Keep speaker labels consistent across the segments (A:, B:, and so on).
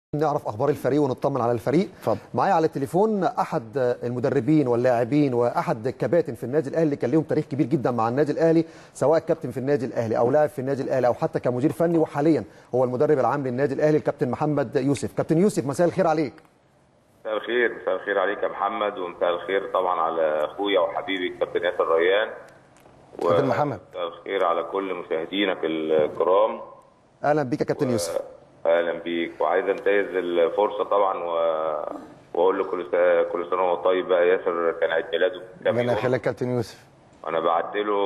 A: نعرف اخبار الفريق ونطمن على الفريق
B: اتفضل.
A: معايا على التليفون احد المدربين واللاعبين واحد الكباتن في النادي الاهلي اللي كان ليهم تاريخ كبير جدا مع النادي الاهلي سواء كابتن في النادي الاهلي او لاعب في النادي الاهلي او حتى كمدير فني وحاليا هو المدرب العام للنادي الاهلي الكابتن محمد يوسف كابتن يوسف مساء الخير عليك
C: مساء الخير مساء الخير عليك يا محمد ومساء الخير طبعا على اخويا وحبيبي الكابتن ياسر ريان
B: كابتن محمد.
C: مساء الخير على كل مشاهدينك الكرام
A: اهلا بيك يا كابتن يوسف
C: اهلا بيك وعايز انتهز الفرصه طبعا و... واقول له كل سنه كل سنه وهو طيب بقى ياسر كان عيد ميلاده من كام
B: ربنا
C: يوم.
B: يخليك كابتن يوسف
C: انا بعت له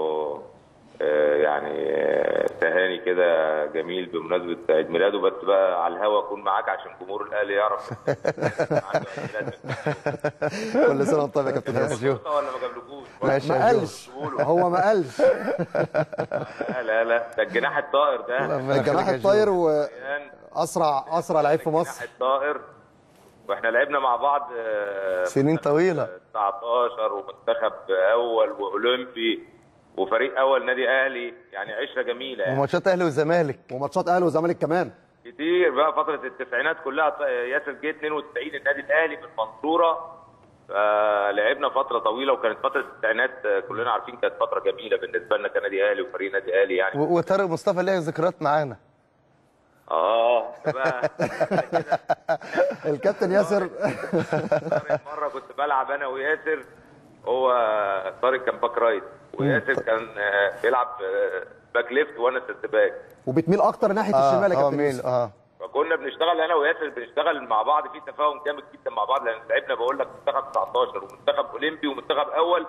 C: آه، يعني آه، تهاني كده جميل بمناسبه عيد ميلاده بس بقى على الهوا اكون معاك عشان جمهور الاهلي يعرف عنده عيد ميلاد من
A: كل سنه وانت طيب يا كابتن يوسف
C: فرصة ولا ما جابلكوش
B: ماشي
A: ما
B: يا
A: قالش هو ما قالش
C: لا لا لا ده الجناح الطائر ده
B: ربنا
A: الجناح
B: يخليك يا
A: الطاير
B: جو.
C: يعني
A: واسرع اسرع لعيب في
C: الجناح
A: مصر
C: الطائر واحنا لعبنا مع بعض آه،
B: سنين طويله
C: 19 ومنتخب اول واولمبي وفريق اول نادي اهلي يعني عشره جميله يعني
B: وماتشات اهلي والزمالك
A: وماتشات اهلي وزمالك كمان
C: كتير بقى فتره التسعينات كلها ط- ياسر جه 92 النادي الاهلي في المنصوره فلعبنا فتره طويله وكانت فتره التسعينات آه، كلنا عارفين كانت فتره جميله بالنسبه لنا كنادي اهلي وفريق نادي اهلي يعني
B: و- وطارق مصطفى ليه ذكريات معانا
C: اه بقى
A: الكابتن ياسر
C: مره كنت بلعب انا وياسر هو طارق كان باك رايت وياسر كان آه، بيلعب آه، باك ليفت وانا سيرت باك
A: وبتميل اكتر ناحيه الشمال يا
B: اه اه
A: كابتن
B: ميل
A: يوسف
B: اه
C: فكنا بنشتغل انا وياسر بنشتغل مع بعض في تفاهم جامد جدا مع بعض لان لعبنا بقول لك منتخب 19 ومنتخب اولمبي ومنتخب اول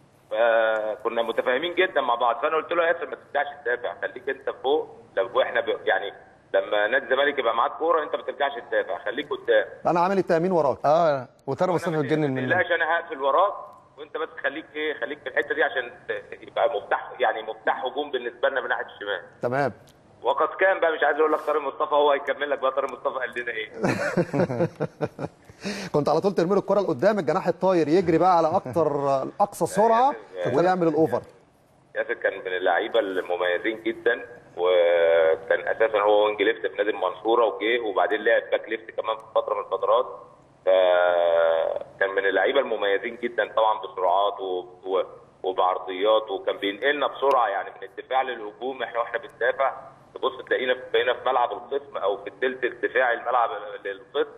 C: فكنا متفاهمين جدا مع بعض فانا قلت له يا ياسر ما ترجعش تدافع خليك انت فوق لو احنا ب... يعني لما نادي الزمالك يبقى معاك كوره انت ما ترجعش تدافع خليك قدام
A: انا عامل التامين وراك
B: اه وطارق مصطفى اتجنن
C: ما
B: مننا
C: تقلقش انا هقفل وراك وانت بس خليك ايه خليك في الحته دي عشان ت- يبقى مفتاح يعني مفتاح هجوم بالنسبه لنا من ناحيه الشمال
A: تمام
C: وقد كان بقى مش عايز اقول لك طارق مصطفى هو هيكمل لك بقى طارق مصطفى قال لنا ايه
A: كنت على طول ترمي له الكره لقدام الجناح الطاير يجري بقى على اكتر اقصى سرعه ويعمل الاوفر
C: ياسر كان من اللعيبه المميزين جدا وكان اساسا هو وينج ليفت في نادي المنصوره وجه وبعدين لعب باك ليفت كمان في فتره من الفترات فكان من اللعيبه المميزين جدا طبعا بسرعات و... و... وبعرضيات وكان بينقلنا بسرعه يعني من الدفاع للهجوم احنا واحنا بندافع تبص تلاقينا في- بقينا في ملعب الخصم او في الثلث الدفاعي الملعب للخصم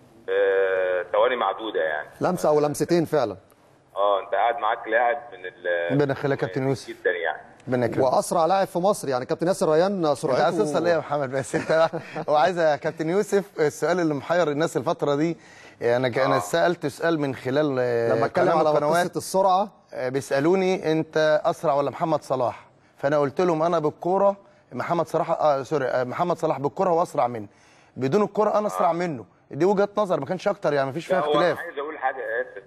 C: آه، ثواني معدوده يعني
A: لمسه او لمستين فعلا
C: اه انت قاعد معاك لاعب من ال
B: ربنا يخليك يا كابتن يوسف
C: جدا يعني
B: ربنا يكرمك
A: واسرع لاعب في مصر يعني كابتن ياسر ريان
B: انت
A: سرعته
B: عايز توصل ليه يا محمد بس انت هو عايز يا كابتن يوسف السؤال اللي محير الناس الفتره دي انا انا سالت سؤال من خلال آه،
A: لما اتكلم
B: قناة من
A: على
B: القنوات
A: قصه السرعه
B: آه، بيسالوني انت اسرع ولا محمد صلاح فانا قلت لهم انا بالكوره محمد صلاح آه سوري آه محمد صلاح بالكوره هو اسرع مني بدون الكوره انا اسرع منه دي وجهه نظر ما كانش اكتر يعني ما فيش فيها
C: لا، هو انا
B: اختلاف
C: عايز اقول حاجه يا ياسر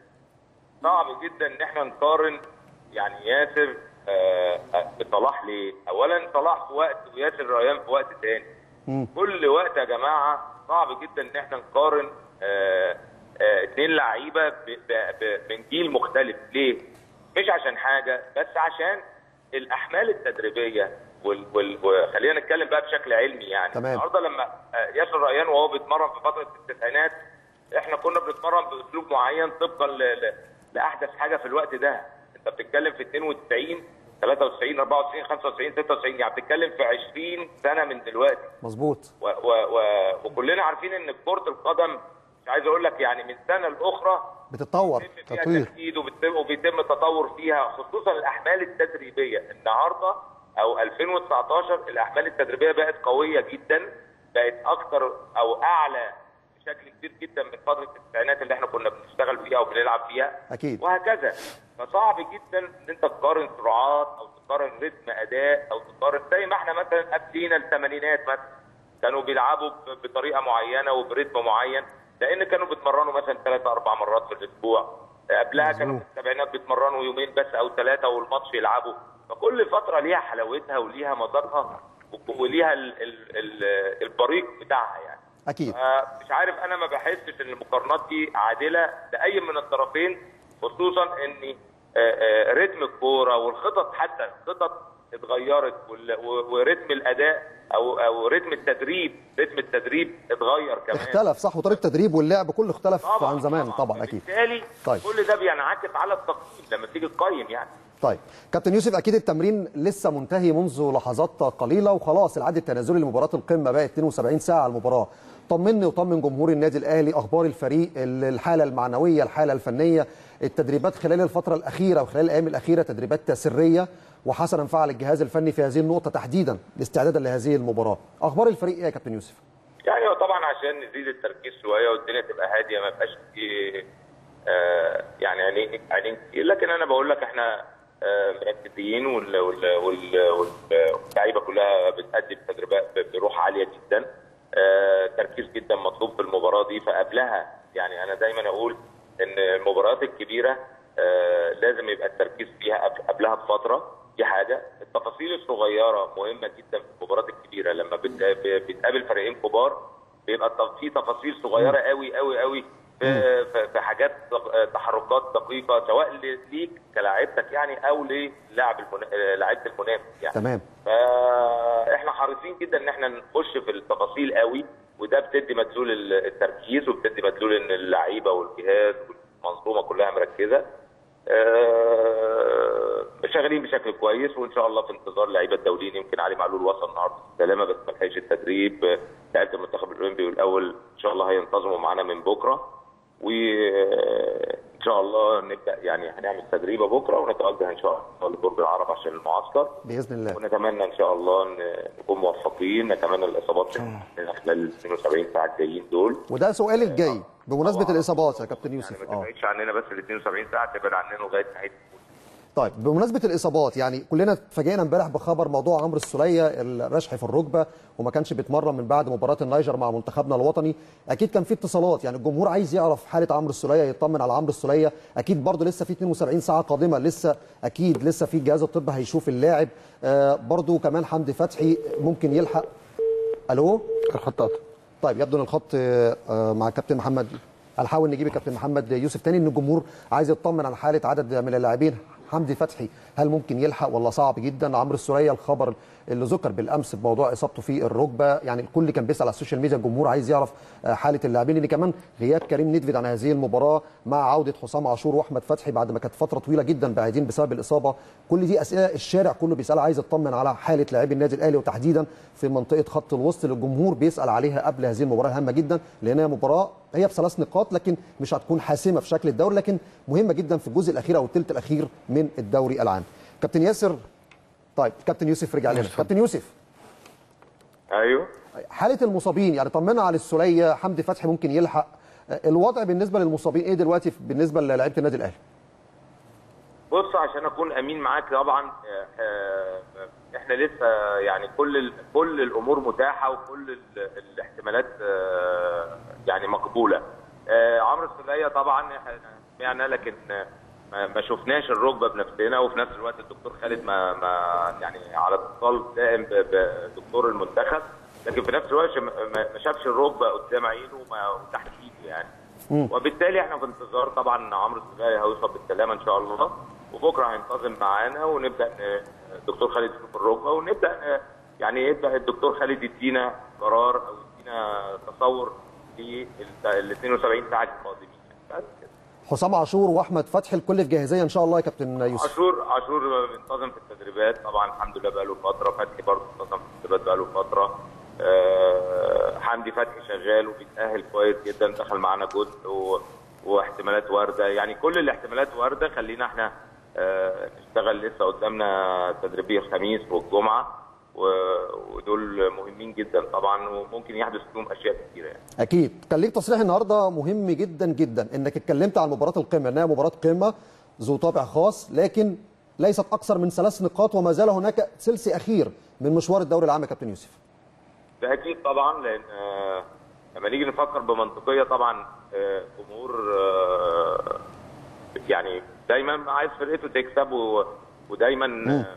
C: صعب جدا ان احنا نقارن يعني ياسر آه، آه، بصلاح ليه؟ اولا صلاح في وقت وياسر ريان في وقت تاني. كل وقت يا جماعه صعب جدا ان احنا نقارن آه، آه، اتنين لعيبه ب- ب- ب- من جيل مختلف، ليه؟ مش عشان حاجه بس عشان الاحمال التدريبيه وال... وال... وخلينا نتكلم بقى بشكل علمي يعني
A: تمام.
C: النهارده لما آه، ياسر ريان وهو بيتمرن في فتره التسعينات احنا كنا بنتمرن باسلوب معين طبقا ل... ل... لاحدث حاجه في الوقت ده انت بتتكلم في 92 93 94 95 96 يعني بتتكلم في 20 سنه من دلوقتي
A: مظبوط
C: و... و... و... وكلنا عارفين ان كره القدم مش عايز اقول لك يعني من سنه لاخرى
A: بتتطور
C: بيتم فيها
B: تطوير.
C: تجديد وبيتم, وبيتم التطور فيها خصوصا الاحمال التدريبيه النهارده او 2019 الاحمال التدريبيه بقت قويه جدا بقت اكتر او اعلى بشكل كبير جدا من فتره التسعينات اللي احنا كنا بنشتغل فيها وبنلعب فيها
A: أكيد.
C: وهكذا فصعب جدا ان انت تقارن سرعات او تقارن رتم اداء او تقارن زي ما احنا مثلا قبلينا الثمانينات مثلا كانوا بيلعبوا ب- بطريقه معينه وبرتم معين لان كانوا بيتمرنوا مثلا ثلاث اربع مرات في الاسبوع قبلها كانوا في السبعينات بيتمرنوا يومين بس او ثلاثه والماتش يلعبوا فكل فتره ليها حلاوتها وليها مذاقها و- وليها ال ال ال البريق بتاعها يعني
A: اكيد
C: آه، مش عارف انا ما بحسش ان المقارنات دي عادله لاي من الطرفين خصوصا ان آه، آه، رتم الكوره والخطط حتى الخطط اتغيرت وال- و- ورتم الاداء او او رتم التدريب رتم التدريب اتغير كمان
A: اختلف صح وطريقه التدريب واللعب كله اختلف عن زمان طبعا اكيد
C: بالتالي
A: طيب.
C: كل ده بينعكس على التقييم لما تيجي تقيم يعني
A: طيب كابتن يوسف اكيد التمرين لسه منتهي منذ لحظات قليله وخلاص العد التنازلي لمباراه القمه بقى 72 ساعه المباراه طمني وطمن جمهور النادي الاهلي اخبار الفريق ال- الحاله المعنويه الحاله الفنيه التدريبات خلال الفتره الاخيره وخلال الايام الاخيره تدريبات سريه وحسنا فعل الجهاز الفني في هذه النقطه تحديدا استعدادا لهذه المباراه اخبار الفريق ايه يا كابتن يوسف
C: يعني هو طبعا عشان نزيد التركيز شويه والدنيا تبقى هاديه ما يبقاش في آه يعني عينين عينين كتير لكن انا بقول لك احنا آه مركزين وال- وال- وال- وال- واللعيبه كلها بتأدي بتدريبات ب- بروح عاليه جدا آه تركيز جدا مطلوب في المباراه دي فقبلها يعني انا دايما اقول ان المباريات الكبيره آه لازم يبقى التركيز فيها قبل- قبلها بفتره دي حاجه التفاصيل الصغيره مهمه جدا في المباريات الكبيره لما بت- بتقابل فريقين كبار بيبقى الت- في تفاصيل صغيره قوي قوي قوي في في- في حاجات دق- تحركات دقيقه سواء ل- ليك كلاعبتك يعني او للاعب المنا- لعيبه المنافس يعني
A: تمام
C: فاحنا حريصين جدا ان احنا نخش في التفاصيل قوي وده بتدي مدلول ال- التركيز وبتدي مدلول ان اللعيبه والجهاز والمنظومه كلها مركزه آه، شغالين بشكل كويس وان شاء الله في انتظار لعيبه الدوليين يمكن علي معلول وصل النهارده بالسلامه بس ما لحقش التدريب آه، لعيبه المنتخب الاولمبي والاول ان شاء الله هينتظموا معانا من بكره وان شاء الله نبدا يعني هنعمل تدريبه بكره ونتوجه ان شاء الله لبرج العرب عشان المعسكر
A: باذن الله
C: ونتمنى ان شاء الله ان نكون موفقين نتمنى الاصابات تنتهي خلال ال 72 ساعه الجايين دول
A: وده سؤالي الجاي بمناسبه الاصابات يا كابتن يوسف
C: يعني ما
A: اه
C: تبعدش عننا بس ال 72 ساعه تبعد عننا لغايه نهايه
A: طيب بمناسبه الاصابات يعني كلنا اتفاجئنا امبارح بخبر موضوع عمرو السوليه الرشح في الركبه وما كانش بيتمرن من بعد مباراه النيجر مع منتخبنا الوطني اكيد كان في اتصالات يعني الجمهور عايز يعرف حاله عمرو السوليه يطمن على عمرو السوليه اكيد برضه لسه في 72 ساعه قادمه لسه اكيد لسه في جهاز الطب هيشوف اللاعب آه برضه كمان حمدي فتحي ممكن يلحق الو
B: الخطاط
A: طيب يبدو ان الخط آه، آه، مع كابتن محمد هنحاول نجيب الكابتن محمد يوسف تاني ان الجمهور عايز يطمن عن حاله عدد من اللاعبين حمدي فتحي هل ممكن يلحق ولا صعب جدا عمرو السوليه الخبر اللي ذكر بالامس بموضوع اصابته في الركبه يعني الكل كان بيسال على السوشيال ميديا الجمهور عايز يعرف آه، حاله اللاعبين اللي كمان غياب كريم ندفد عن هذه المباراه مع عوده حسام عاشور واحمد فتحي بعد ما كانت فتره طويله جدا بعيدين بسبب الاصابه كل دي اسئله الشارع كله بيسال عايز يطمن على حاله لاعبي النادي الاهلي وتحديدا في منطقه خط الوسط اللي الجمهور بيسال عليها قبل هذه المباراه هامه جدا لانها مباراه هي بثلاث نقاط لكن مش هتكون حاسمه في شكل الدوري لكن مهمه جدا في الجزء الاخير او الثلث الاخير من الدوري العام كابتن ياسر طيب كابتن يوسف رجع لنا كابتن يوسف
C: ايوه
A: حاله المصابين يعني طمنا على السوليه حمدي فتحي ممكن يلحق الوضع بالنسبه للمصابين ايه دلوقتي بالنسبه للاعيبه النادي الاهلي
C: بص عشان اكون امين معاك طبعا آه، آه، احنا لسه يعني كل ال- كل الامور متاحه وكل ال- الاحتمالات آه، يعني مقبوله آه، عمرو السوليه طبعا احنا سمعنا لكن ما ما شفناش الركبه بنفسنا وفي نفس الوقت الدكتور خالد ما ما يعني على اتصال دائم ب- بدكتور المنتخب لكن في نفس الوقت ما ما شافش الركبه قدام عينه وما- وتحت ايده يعني وبالتالي احنا في انتظار طبعا عمرو السوليه هيوصل بالسلامه ان شاء الله وبكره هينتظم معانا ونبدا ن- الدكتور خالد يشوف الركبه ونبدا ن- يعني يبدا الدكتور خالد يدينا قرار او يدينا تصور لل 72 ساعه القادمين بس كده.
A: حسام عاشور واحمد فتحي الكل في جاهزيه ان شاء الله يا كابتن يوسف
C: عاشور عاشور منتظم في التدريبات طبعا الحمد لله بقاله فتره فتحي برضه منتظم في التدريبات بقاله فتره آه، حمدي فتحي شغال وبيتاهل كويس جدا دخل معانا جزء و... واحتمالات وارده يعني كل الاحتمالات وارده خلينا احنا آه، نشتغل لسه قدامنا تدريبيه الخميس والجمعه و... ودول مهمين جدا طبعا وممكن يحدث فيهم اشياء كثيره يعني.
A: اكيد كان ليك تصريح النهارده مهم جدا جدا انك اتكلمت عن مباراه القمه انها مباراه قمه ذو طابع خاص لكن ليست اكثر من ثلاث نقاط وما زال هناك ثلث اخير من مشوار الدوري العام يا كابتن يوسف
C: ده اكيد طبعا لان آه، لما نيجي نفكر بمنطقيه طبعا آه، جمهور آه، يعني دايما عايز فرقته تكسب و- ودايما آه،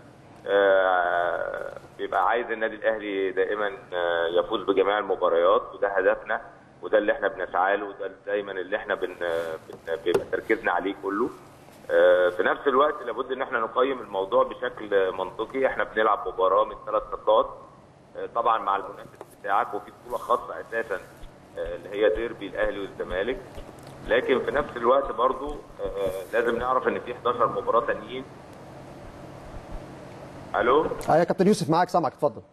C: آه، بيبقى عايز النادي الاهلي دائما آه، يفوز بجميع المباريات وده هدفنا وده اللي احنا بنسعى له وده دايما اللي احنا بن بن- بيبقى تركيزنا عليه كله آه، في نفس الوقت لابد ان احنا نقيم الموضوع بشكل منطقي احنا بنلعب مباراه من ثلاث نقاط آه، طبعا مع المنافس بتاعك وفي بطوله خاصه اساسا آه، اللي هي ديربي الاهلي والزمالك لكن في نفس الوقت برضو آه، لازم نعرف ان في 11 مباراه تانيين الو
A: اه يا كابتن يوسف معاك سامعك اتفضل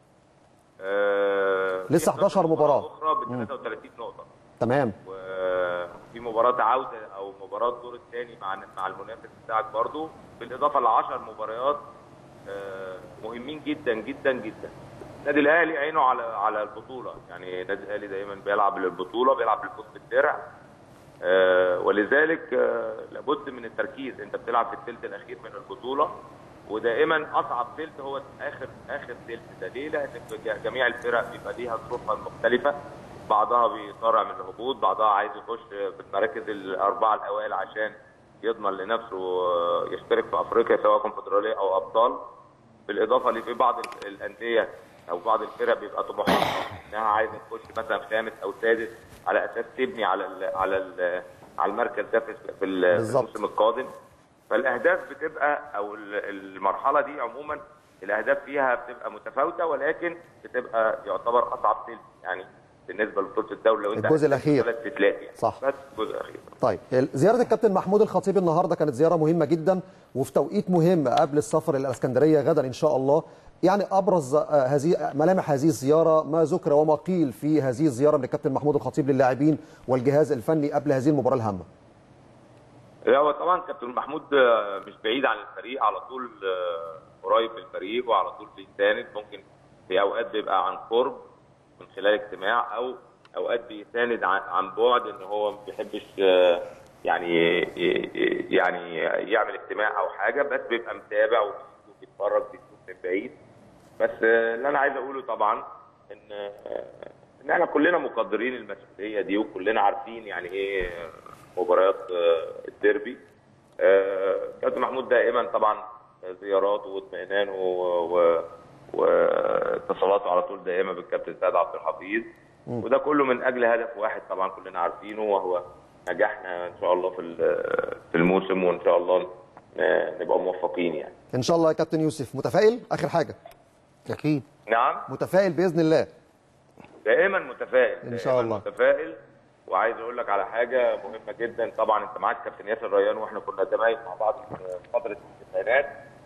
C: آه، في
A: لسه 11 مباراة.
C: اخرى ب 33 نقطه
A: تمام
C: وفي مباراة عودة أو مباراة الدور الثاني مع مع المنافس بتاعك برضو بالإضافة ل 10 مباريات آه، مهمين جدا جدا جدا. النادي الأهلي عينه على على البطولة، يعني النادي الأهلي دايما بيلعب للبطولة بيلعب للفوز بالدرع آه، ولذلك آه، لابد من التركيز، أنت بتلعب في الثلث الأخير من البطولة ودائما أصعب ثلث هو آخر آخر ثلث ده ليه؟ لأن ج- جميع الفرق بيبقى ليها ظروفها المختلفة بعضها بيصارع من الهبوط بعضها عايز يخش في المراكز الاربعه الاوائل عشان يضمن لنفسه آه، يشترك في افريقيا سواء كونفدراليه او ابطال بالاضافه لفي بعض ال- الانديه او بعض الفرق بيبقى طموحها انها عايزه تخش مثلا خامس او سادس على اساس تبني على ال على ال على المركز ده في في ال- في
A: بالظبط.
C: الموسم القادم فالاهداف بتبقى او ال- المرحله دي عموما الاهداف فيها بتبقى متفاوته ولكن بتبقى يعتبر اصعب سلم يعني بالنسبه لبطوله الدوله لو انت
A: الجزء الأخير.
C: ثلاث تتلاقي يعني.
A: صح.
C: بس الجزء الاخير
A: طيب زياره الكابتن محمود الخطيب النهارده كانت زياره مهمه جدا وفي توقيت مهم قبل السفر الى الاسكندريه غدا ان شاء الله يعني ابرز آه، هذه ملامح هذه الزياره ما ذكر وما قيل في هذه الزياره من الكابتن محمود الخطيب للاعبين والجهاز الفني قبل هذه المباراه الهامه
C: لا هو طبعا كابتن محمود آه، مش بعيد عن الفريق على طول آه، قريب من الفريق وعلى طول بيساند ممكن في اوقات بيبقى عن قرب من خلال اجتماع او اوقات بيساند عن, عن بعد ان هو ما بيحبش آه، يعني ي- ي- يعني يعمل اجتماع او حاجه بس بيبقى متابع وبيتفرج بيشوف من بعيد بس آه، اللي انا عايز اقوله طبعا ان آه، ان احنا كلنا مقدرين المسؤوليه دي وكلنا عارفين يعني ايه مباريات آه، الديربي آه، كابتن محمود دائما طبعا زياراته واطمئنانه و- و- واتصالاته على طول دائما بالكابتن سيد عبد الحفيظ وده كله من اجل هدف واحد طبعا كلنا عارفينه وهو نجاحنا ان شاء الله في ال- في الموسم وان شاء الله ن- نبقى موفقين يعني
A: ان شاء الله يا كابتن يوسف متفائل اخر حاجه
B: اكيد
C: نعم
A: متفائل باذن الله
C: دائما متفائل
A: إن شاء
C: دائماً
A: الله.
C: متفائل وعايز اقول لك على حاجه مهمه جدا طبعا انت معاك كابتن ياسر ريان واحنا كنا زمايل مع بعض في فتره التسعينات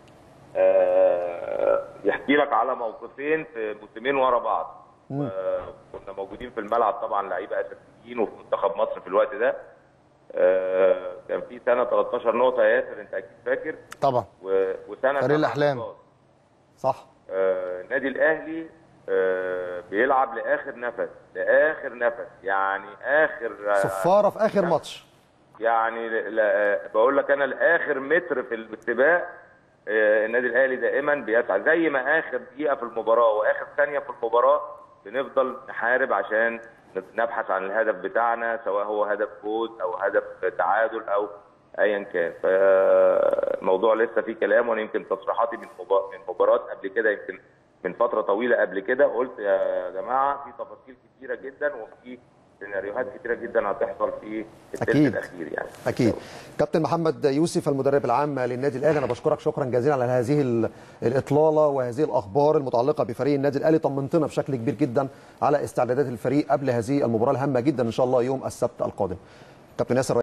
C: آه، يحكي لك على موقفين في موسمين ورا بعض آه، كنا موجودين في الملعب طبعا لعيبه اساسيين وفي منتخب مصر في الوقت ده آه، كان في سنه 13 نقطه يا ياسر انت اكيد فاكر
B: طبعا
C: و- وسنه
B: فريق
C: سبع
B: الأحلام.
C: نقاط.
A: صح
C: آه، النادي الاهلي آه، بيلعب لاخر نفس لاخر نفس يعني اخر آه،
A: صفاره في اخر ماتش
C: يعني ل- ل- بقول لك انا لاخر متر في السباق آه، النادي الاهلي دائما بيسعى زي ما اخر دقيقه في المباراه واخر ثانيه في المباراه بنفضل نحارب عشان نبحث عن الهدف بتاعنا سواء هو هدف فوز او هدف تعادل او ايا كان فالموضوع لسه فيه كلام وانا يمكن تصريحاتي من مبا- من مباراه قبل كده يمكن من فتره طويله قبل كده قلت يا جماعه في تفاصيل كتيره جدا وفي سيناريوهات كتيره جدا هتحصل في الثلث
A: أكيد.
C: الاخير يعني
A: اكيد كابتن محمد يوسف المدرب العام للنادي الاهلي انا بشكرك شكرا جزيلا على هذه ال- الاطلاله وهذه الاخبار المتعلقه بفريق النادي الاهلي طمنتنا بشكل كبير جدا على استعدادات الفريق قبل هذه المباراه الهامه جدا ان شاء الله يوم السبت القادم كابتن ياسر